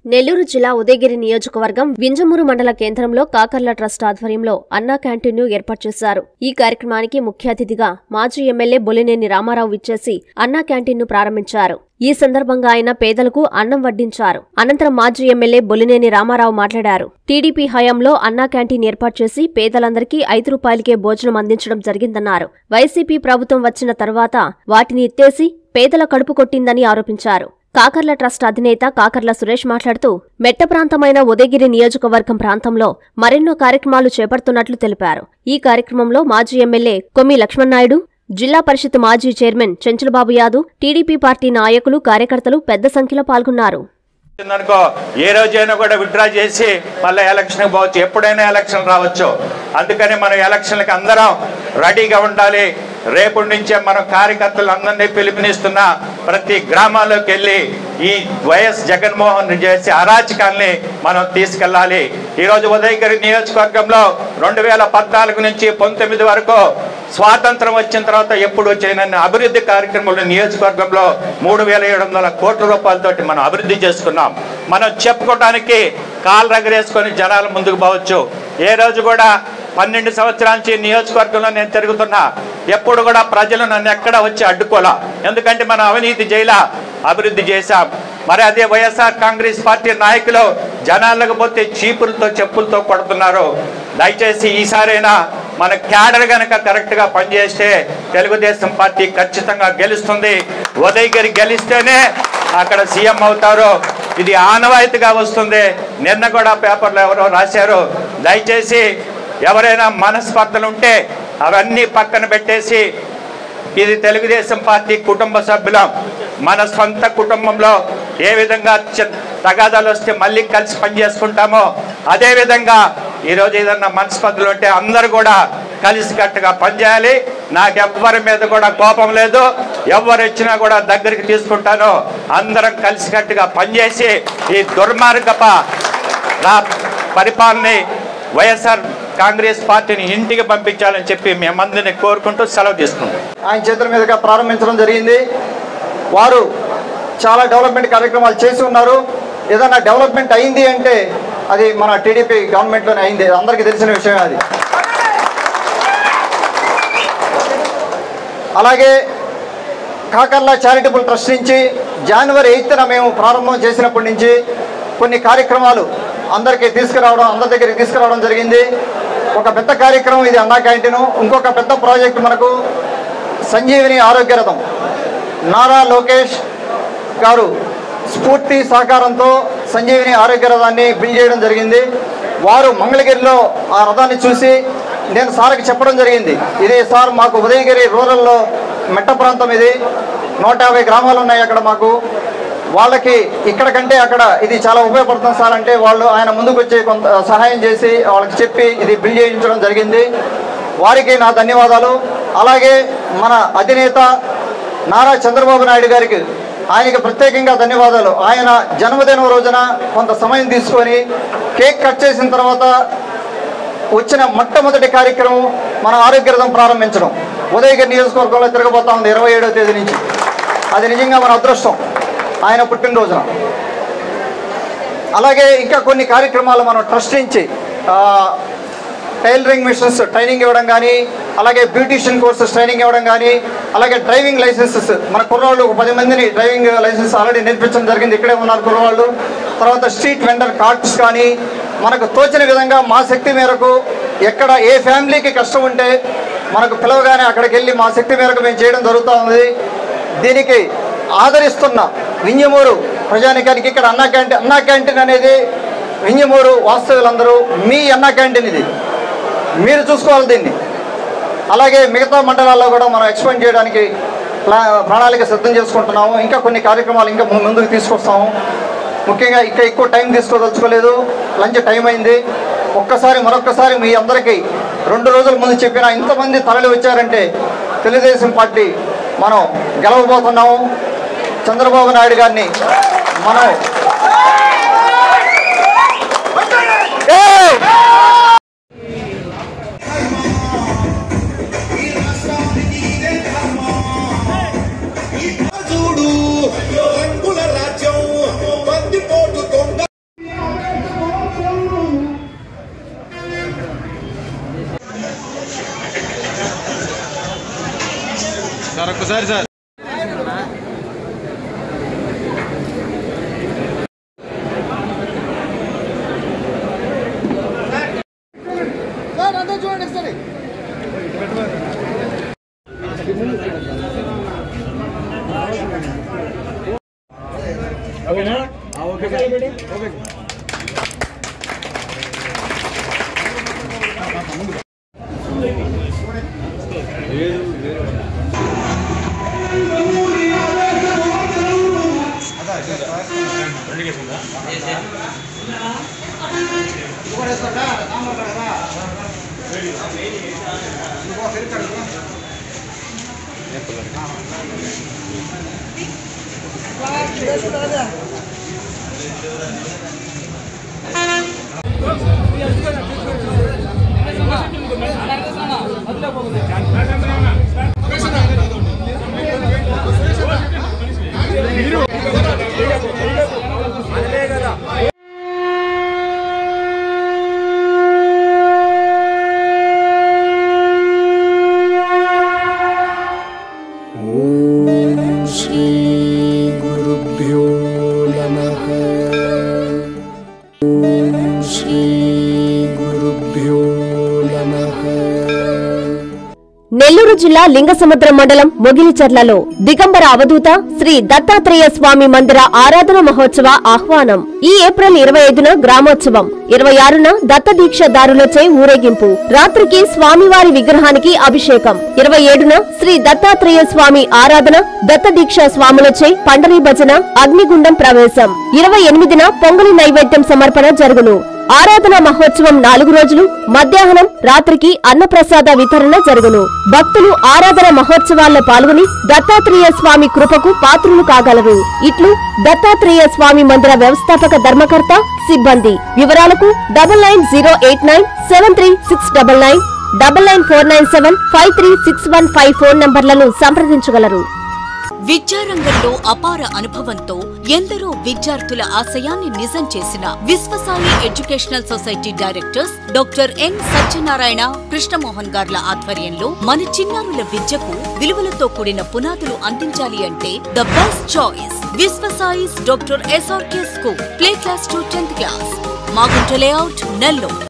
నెల్లూరు జిల్లా ఉదయగిరి నియోజకవర్గం వింజమూరు మండల కేంద్రంలో కాకర్ల ట్రస్ట్ ఆధ్వర్యంలో అన్నా క్యాంటీన్ను ఏర్పాటు చేశారు ఈ కార్యక్రమానికి ముఖ్య అతిథిగా మాజీ ఎమ్మెల్యే బొలినేని రామారావు విచ్చేసి అన్నా క్యాంటీన్ను ప్రారంభించారు ఈ సందర్భంగా ఆయన పేదలకు అన్నం వడ్డించారు అనంతరం మాజీ ఎమ్మెల్యే బొలినేని రామారావు మాట్లాడారు టీడీపీ హయాంలో అన్నా క్యాంటీన్ ఏర్పాటు చేసి పేదలందరికీ ఐదు రూపాయలకే భోజనం అందించడం జరిగిందన్నారు వైసీపీ ప్రభుత్వం వచ్చిన తర్వాత వాటిని ఎత్తేసి పేదల కడుపు కొట్టిందని ఆరోపించారు కాకర్ల ట్రస్ట్ అధినేత కాకర్ల సురేష్ మాట్లాడుతూ మెట్ట ప్రాంతమైన ఉదయగిరి నియోజకవర్గం ప్రాంతంలో మరెన్నో కార్యక్రమాలు చేపడుతున్నట్లు తెలిపారు ఈ కార్యక్రమంలో మాజీ ఎమ్మెల్యే కొమ్మి లక్ష్మణ్నాయుడు జిల్లా పరిషత్ మాజీ chairman Chenchulababu Yadav TDP party నాయకులు కార్యకర్తలు పెద్ద సంఖ్యలో పాల్గొన్నారు అనుకో ఏ రోజైనా కూడా విత్డ్రా చేసి మళ్ళీ ఎలక్షన్ పోవచ్చు ఎప్పుడైనా ఎలక్షన్ రావచ్చు అందుకని మనం ఎలక్షన్లకి అందరం రెడీగా ఉండాలి రేపటి నుంచే మనం కార్యకర్తలు అందరినీ పిలుపునిస్తున్న ప్రతి గ్రామాల్లోకి వెళ్ళి ఈ వైఎస్ జగన్మోహన్ రెడ్డి చేసే అరాచకాల్ని మనం తీసుకెళ్ళాలి ఈరోజు ఉదయగిరి నియోజకవర్గంలో రెండు వేల పద్నాలుగు నుంచి పంతొమ్మిది వరకు స్వాతంత్రం వచ్చిన తర్వాత ఎప్పుడు చేయనన్ని అభివృద్ధి కార్యక్రమాలు నియోజకవర్గంలో మూడు వేల ఏడు వందల కోట్ల రూపాయలతోటి మనం అభివృద్ధి చేసుకున్నాం మనం చెప్పుకోవడానికి కాలు రగరేసుకొని జనాలు ముందుకు పోవచ్చు ఏ రోజు కూడా పన్నెండు సంవత్సరాల నుంచి నియోజకవర్గంలో నేను తిరుగుతున్నా ఎప్పుడు కూడా ప్రజలు నన్ను ఎక్కడ వచ్చి అడ్డుకోలా ఎందుకంటే మనం అవినీతి చేయలా అభివృద్ధి చేశాం మరి అదే వైఎస్ఆర్ కాంగ్రెస్ పార్టీ నాయకులు జనాలకు పోతే చీపులతో చెప్పులతో కొడుతున్నారు దయచేసి ఈసారైనా మన క్యాడర్ గనక కరెక్ట్గా పనిచేస్తే తెలుగుదేశం పార్టీ ఖచ్చితంగా గెలుస్తుంది ఉదయగిరి గెలిస్తేనే అక్కడ సీఎం అవుతారు ఇది ఆనవాయితీగా వస్తుంది నిన్న కూడా పేపర్లో ఎవరో రాశారు దయచేసి ఎవరైనా మనస్పర్ధలు ఉంటే అవన్నీ పక్కన పెట్టేసి ఇది తెలుగుదేశం పార్టీ కుటుంబ సభ్యులం మన సొంత కుటుంబంలో ఏ విధంగా చి- తగాదాలు వస్తే మళ్ళీ కలిసి పనిచేసుకుంటామో అదే విధంగా ఈరోజు ఏదన్నా మనస్పర్ధలు ఉంటే అందరూ కూడా కలిసికట్టుగా పనిచేయాలి నాకు ఎవ్వరి మీద కూడా కోపం లేదు ఎవరు వచ్చినా కూడా దగ్గరికి తీసుకుంటాను అందరం కలిసికట్టుగా పనిచేసి ఈ దుర్మార్గప రా పరిపాలనని వైఎస్ఆర్ కాంగ్రెస్ పార్టీని ఇంటికి పంపించాలని చెప్పి మేమందరినీ కోరుకుంటూ సెలవు తీసుకుంటాం ఆయన చేతుల మీదుగా ప్రారంభించడం జరిగింది వారు చాలా డెవలప్మెంట్ కార్యక్రమాలు చేసి ఉన్నారు ఏదైనా డెవలప్మెంట్ అయింది అంటే అది మన టీడీపీ గవర్నమెంట్లోనే అయింది అందరికీ తెలిసిన విషయం అది అలాగే కాకర్ల చారిటబుల్ ట్రస్ట్ నుంచి జనవరి ఎయిత్న మేము ప్రారంభం చేసినప్పటి నుంచి కొన్ని కార్యక్రమాలు అందరికీ తీసుకురావడం అందరి దగ్గరికి తీసుకురావడం జరిగింది ఒక పెద్ద కార్యక్రమం ఇది అన్నా క్యాంటీను ఇంకొక పెద్ద ప్రాజెక్ట్ మనకు సంజీవిని ఆరోగ్య రథం నారా లోకేష్ గారు స్ఫూర్తి సహకారంతో సంజీవిని ఆరోగ్య రథాన్ని బిల్డ్ చేయడం జరిగింది వారు మంగళగిరిలో ఆ రథాన్ని చూసి నేను సార్కి చెప్పడం జరిగింది ఇది సార్ మాకు ఉదయగిరి రూరల్లో మెట్ట ప్రాంతం ఇది నూట యాభై గ్రామాలు ఉన్నాయి అక్కడ మాకు వాళ్ళకి ఇక్కడ కంటే అక్కడ ఇది చాలా ఉపయోగపడుతుంది సార్ అంటే వాళ్ళు ఆయన ముందుకు వచ్చి కొంత సహాయం చేసి వాళ్ళకి చెప్పి ఇది బిల్డ్ చేయించడం జరిగింది వారికి నా ధన్యవాదాలు అలాగే మన అధినేత నారా చంద్రబాబు నాయుడు గారికి ఆయనకి ప్రత్యేకంగా ధన్యవాదాలు ఆయన జన్మదినం రోజున కొంత సమయం తీసుకొని కేక్ కట్ చేసిన తర్వాత వచ్చిన మొట్టమొదటి కార్యక్రమం మన ఆరోగ్య రథం ప్రారంభించడం ఉదయగిరి నియోజకవర్గంలో తిరగబోతా ఉంది ఇరవై ఏడవ తేదీ నుంచి అది నిజంగా మన అదృష్టం ఆయన పుట్టినరోజున అలాగే ఇంకా కొన్ని కార్యక్రమాలు మనం ట్రస్ట్ నుంచి ఆ, టైలరింగ్ మిషన్స్ ట్రైనింగ్ ఇవ్వడం కానీ అలాగే బ్యూటిషియన్ కోర్సెస్ ట్రైనింగ్ ఇవ్వడం కానీ అలాగే డ్రైవింగ్ లైసెన్సెస్ మన కుర్రవాళ్ళు ఒక పది మందిని డ్రైవింగ్ లైసెన్స్ ఆల్రెడీ నేర్పించడం జరిగింది ఇక్కడే ఉన్నారు కుర్రవాళ్ళు తర్వాత స్ట్రీట్ వెండర్ కార్డ్స్ కానీ మనకు తోచిన విధంగా మా శక్తి మేరకు ఎక్కడ ఏ ఫ్యామిలీకి కష్టం ఉంటే మనకు పిలవగానే అక్కడికి వెళ్ళి మా శక్తి మేరకు మేము చేయడం జరుగుతూ ఉంది దీనికి ఆదరిస్తున్న వింజమూరు ప్రజానికానికి ఇక్కడ అన్నా క్యాంటీన్ అన్నా క్యాంటీన్ అనేది వింజమూరు వాస్తవులందరూ మీ అన్నా క్యాంటీన్ ఇది మీరు చూసుకోవాలి దీన్ని అలాగే మిగతా మండలాల్లో కూడా మనం ఎక్స్పెండ్ చేయడానికి ప్లా ప్రణాళిక సిద్ధం చేసుకుంటున్నాము ఇంకా కొన్ని కార్యక్రమాలు ఇంకా ము- ముందుకు తీసుకొస్తాము ముఖ్యంగా ఇంకా ఎక్కువ టైం తీసుకోదలుచుకోలేదు లంచ్ టైం అయింది ఒక్కసారి మరొక్కసారి మీ అందరికీ రెండు రోజుల ముందు చెప్పిన ఇంతమంది తరలి వచ్చారంటే తెలుగుదేశం పార్టీ మనం గెలవబోతున్నాము చంద్రబాబు నాయుడు గారిని మనం ఏయ్! ఒకసారి సార్ श्रीगुरुभ्यो नमः ॐ श्रीगुरुभ्यो नमः నెల్లూరు జిల్లా లింగసముద్రం మండలం మొగిలిచర్లలో దిగంబర అవధూత శ్రీ దత్తాత్రేయ స్వామి మందిర ఆరాధన మహోత్సవ ఆహ్వానం ఈ ఏప్రిల్ ఇరవై ఐదున గ్రామోత్సవం ఇరవై ఆరున దత్త దీక్షదారులచే ఊరేగింపు రాత్రికి స్వామివారి విగ్రహానికి అభిషేకం ఇరవై ఏడున శ్రీ దత్తాత్రేయ స్వామి ఆరాధన దత్త దీక్ష స్వాములచే పండరీ భజన అగ్నిగుండం ప్రవేశం ఇరవై ఎనిమిదిన పొంగలి నైవేద్యం సమర్పణ జరుగును ఆరాధన మహోత్సవం నాలుగు రోజులు మధ్యాహ్నం రాత్రికి అన్నప్రసాద వితరణ జరుగును భక్తులు ఆరాధన మహోత్సవాల్లో పాల్గొని దత్తాత్రేయ స్వామి కృపకు పాత్రులు కాగలరు ఇట్లు దత్తాత్రేయ స్వామి మందిర వ్యవస్థాపక ధర్మకర్త సిబ్బంది వివరాలకు double nine zero eight nine seven three six double nine double nine four nine seven five three six one five phone నంబర్లను సంప్రదించగలరు విద్యారంగంలో అపార అనుభవంతో ఎందరో విద్యార్థుల ఆశయాన్ని నిజం చేసిన Vishwasai educational society directors doctor N Satyanarayana Krishnamohan గార్ల ఆధ్వర్యంలో మన చిన్నారుల విద్యకు విలువలతో కూడిన పునాదులు అందించాలి అంటే the best choice Vishwasai's doctor SRK school play class to tenth class Magunta layout Nellore